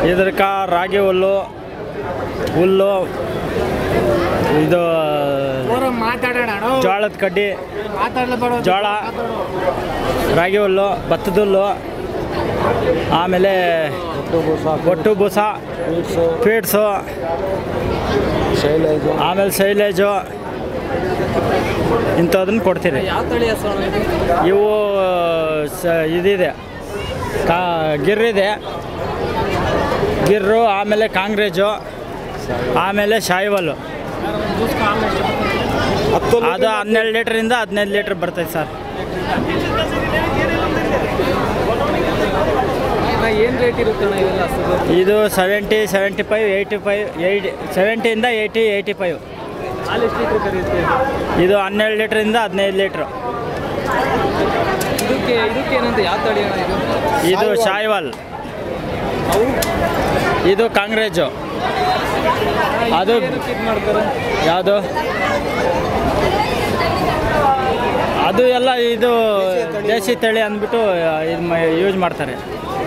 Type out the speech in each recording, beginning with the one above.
ಇದಕ್ಕ ರಾಗಿ ಹುಲ್ಲು ಹುಲ್ಲು ಇದು ಮಾತಾಡೋಣ ಜೋಳದ ಕಡ್ಡಿ ಮಾತಾಡ್ಲೇಬೇಡ ಜೋಳ ರಾಗಿ ಹುಲ್ಲು ಭತ್ತದ ಹುಲ್ಲು ಆಮೇಲೆ ಒಟ್ಟು ಬೂಸ ಫೀಡ್ಸು ಆಮೇಲೆ ಸೈಲೇಜು ಇಂಥದನ್ನು ಕೊಡ್ತೀರಿ ಯಾವ ತಳಿ ಹಸು ಅಣ್ಣ ಇದು? ಇವು ಸ ಇದಿದೆ ಕಾ ಗಿರ್ರಿದೆ ಗಿರ್ರು ಆಮೇಲೆ ಕಾಂಗ್ರೇಜು ಆಮೇಲೆ ಶಾಯಿವಲ್ಲು ಅದು ಹನ್ನೆರಡು ಲೀಟ್ರಿಂದ ಹದಿನೈದು ಲೀಟ್ರ್ ಬರ್ತೈತೆ ಸರ್ ಅಣ್ಣ ಏನು ರೇಟ್ ಇರುತ್ತೆ ಅಣ್ಣ ಇವೆಲ್ಲ ಹಸುದು ಇದು seventy seventy five eighty five eighty ಸೆವೆಂಟಿಯಿಂದ ಏಯ್ಟಿ ಏಯ್ಟಿ ಫೈವ್ ಹಾಲು ಎಷ್ಟು ಲೀಟ್ರ್ ಕರೆಯುತ್ತೆ ಇದು ಹನ್ನೆರಡು ಲೀಟ್ರಿಂದ ಹದಿನೈದು ಲೀಟ್ರು ಇದಕ್ಕೆ ಇದಕ್ಕೆ ಏನಂತ ಯಾವ ತಳಿ ಅಣ್ಣ ಇದು ಇದು ಶಾಯಿವಾಲ್ ಅವು ಇದು ಕಾಂಗ್ರೇಜು ಅದು ಏನಕ್ಕೆ ಇದು ಮಾಡ್ತಾರೆ ಯಾವುದು ಅದು ಎಲ್ಲ ಇದು ದೇಸಿ ತಳಿ ಅಂದ್ಬಿಟ್ಟು ಇದು ಯೂಸ್ ಮಾಡ್ತಾರೆ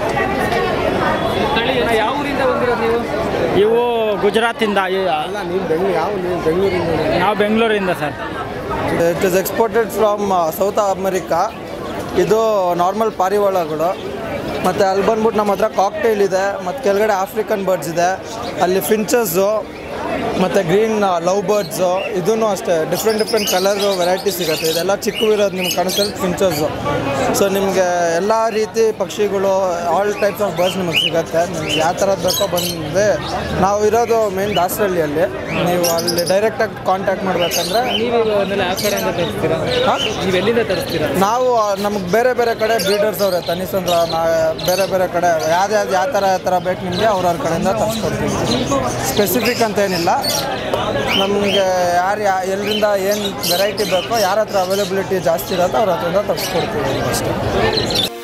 ತಳಿ ಅಣ್ಣ ಯಾವ ಊರಿಂದ ಬಂದಿರೋದು ನೀವು ಇವು ಗುಜರಾತಿಂದ ಈ- ನೀವು ಬೆಂಗಳೂರು ಯಾವ ನೀವು ಬೆಂಗಳೂರಿಂದ ನಾವು ಬೆಂಗಳೂರಿಂದ sir it is exported from South America ಇದು ನಾರ್ಮಲ್ ಪಾರಿವಾಳಗಳು ಮತ್ತು ಅಲ್ಲಿ ಬಂದ್ಬಿಟ್ಟು ನಮ್ಮ ಹತ್ರ ಕಾಕ್ಟೈಲ್ ಇದೆ ಮತ್ತು ಕೆಳಗಡೆ ಆಫ್ರಿಕನ್ ಬರ್ಡ್ಸ್ ಇದೆ ಅಲ್ಲಿ ಫಿಂಚಸ್ಸು ಮತ್ತು ಗ್ರೀನ್ ಲವ್ ಬರ್ಡ್ಸು ಇದೂ ಅಷ್ಟೇ ಡಿಫ್ರೆಂಟ್ ಡಿಫ್ರೆಂಟ್ ಕಲರು ವೆರೈಟಿ ಸಿಗುತ್ತೆ ಇದೆಲ್ಲ ಚಿಕ್ಕವಿರೋದು ನಿಮ್ಗೆ ಕಾಣಿಸ್ತದೆ ಫಿಂಚಸ್ಸು ಸೊ ನಿಮಗೆ ಎಲ್ಲ ರೀತಿ ಪಕ್ಷಿಗಳು ಆಲ್ ಟೈಪ್ಸ್ ಆಫ್ ಬರ್ಡ್ಸ್ ನಿಮಗೆ ಸಿಗುತ್ತೆ ನಿಮ್ಗೆ ಯಾವ ಥರದ್ದು ಬೇಕೋ ಬಂದರೆ ನಾವು ಇರೋದು ಮೇನ್ ದಾಸರಳ್ಳಿಯಲ್ಲಿ ನೀವು ಅಲ್ಲಿ ಡೈರೆಕ್ಟಾಗಿ ಕಾಂಟ್ಯಾಕ್ಟ್ ಮಾಡಬೇಕಂದ್ರೆ ನೀವು ಅವನ್ನೆಲ್ಲ ಯಾವ ಕಡೆಯಿಂದ ತರಿಸ್ತೀರಾ ಹಾಂ ನೀವು ಎಲ್ಲಿಂದ ತರಿಸ್ತೀರಾ ನಾವು ನಮಗೆ ಬೇರೆ ಬೇರೆ ಕಡೆ ಬ್ರೀಡರ್ಸ್ ಅವರೇ ತನಿಸಂದ್ರ ನಾ ಬೇರೆ ಬೇರೆ ಕಡೆ ಯಾವ್ದು ಯಾವ್ದು ಯಾವ ಥರ ಯಾವ ಥರ ಬೇಕು ನಿಮಗೆ ಅವ್ರವ್ರ ಕಡೆಯಿಂದ ತರಿಸ್ಕೊಡ್ತೀವಿ ಸ್ಪೆಸಿಫಿಕ್ ಅಂತ ಏನಿಲ್ಲ ನಮಗೆ ಯಾರು ಯಾ ಎಲ್ಲಿಂದ ಏನು ವೆರೈಟಿ ಬೇಕೋ ಯಾರ ಹತ್ರ ಅವೈಲಬಿಲಿಟಿ ಜಾಸ್ತಿ ಇರುತ್ತೋ ಅವ್ರ ಹತ್ರದಿಂದ ತರಿಸ್ಕೊಡ್ತೀವಿ ಅಷ್ಟೇ